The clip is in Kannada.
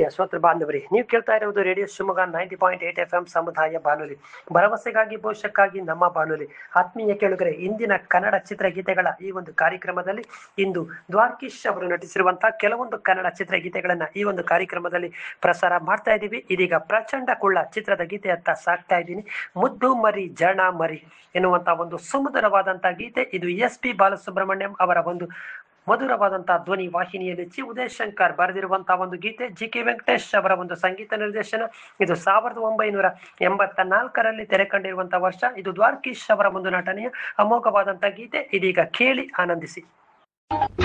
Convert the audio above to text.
ಪ್ರಿಯ ಶ್ರೋತೃ ಬಾಂಧವರೇ ನೀವು ಕೇಳ್ತಾ ಇರುವುದು radio Shivamogga ninety point eight F M ಸಮುದಾಯ ಬಾನುಲಿ ಭರವಸೆಗಾಗಿ ಭವಿಷ್ಯಕ್ಕಾಗಿ ನಮ್ಮ ಬಾನುಲಿ ಆತ್ಮೀಯ ಕೇಳುಗರೆ ಇಂದಿನ ಕನ್ನಡ ಚಿತ್ರಗೀತೆಗಳ ಈ ಒಂದು ಕಾರ್ಯಕ್ರಮದಲ್ಲಿ ಇಂದು ದ್ವಾರ್ಕೀಶ್ ಅವರು ನಟಿಸಿರುವಂತಹ ಕೆಲವೊಂದು ಕನ್ನಡ ಚಿತ್ರಗೀತೆಗಳನ್ನ ಈ ಒಂದು ಕಾರ್ಯಕ್ರಮದಲ್ಲಿ ಪ್ರಸಾರ ಮಾಡ್ತಾ ಇದ್ದೀವಿ ಇದೀಗ ಪ್ರಚಂಡ ಕುಳ್ಳ ಚಿತ್ರದ ಗೀತೆಯತ್ತ ಸಾಕ್ತಾ ಇದ್ದೀನಿ ಮುದ್ದು ಮರಿ ಜಣ ಮರಿ ಎನ್ನುವಂತಹ ಒಂದು ಸುಮಧುರವಾದಂತಹ ಗೀತೆ ಇದು ಎಸ್ ಪಿ ಬಾಲಸುಬ್ರಹ್ಮಣ್ಯಂ ಅವರ ಒಂದು ಮಧುರವಾದಂತಹ ಧ್ವನಿ ವಾಹಿನಿಯಲ್ಲಿ ಚಿ ಉದಯ್ ಶಂಕರ್ ಬರೆದಿರುವಂತಹ ಒಂದು ಗೀತೆ ಜಿ ಕೆ ವೆಂಕಟೇಶ್ ಅವರ ಒಂದು ಸಂಗೀತ ನಿರ್ದೇಶನ ಇದು ಸಾವಿರದ ಒಂಬೈನೂರ ಎಂಬತ್ತ ನಾಲ್ಕರಲ್ಲಿ ತೆರೆ ಕಂಡಿರುವಂತಹ ವರ್ಷ ಇದು ದ್ವಾರ್ಕೀಶ್ ಅವರ ಒಂದು ನಟನೆಯ ಅಮೋಘವಾದಂತಹ ಗೀತೆ ಇದೀಗ ಕೇಳಿ ಆನಂದಿಸಿ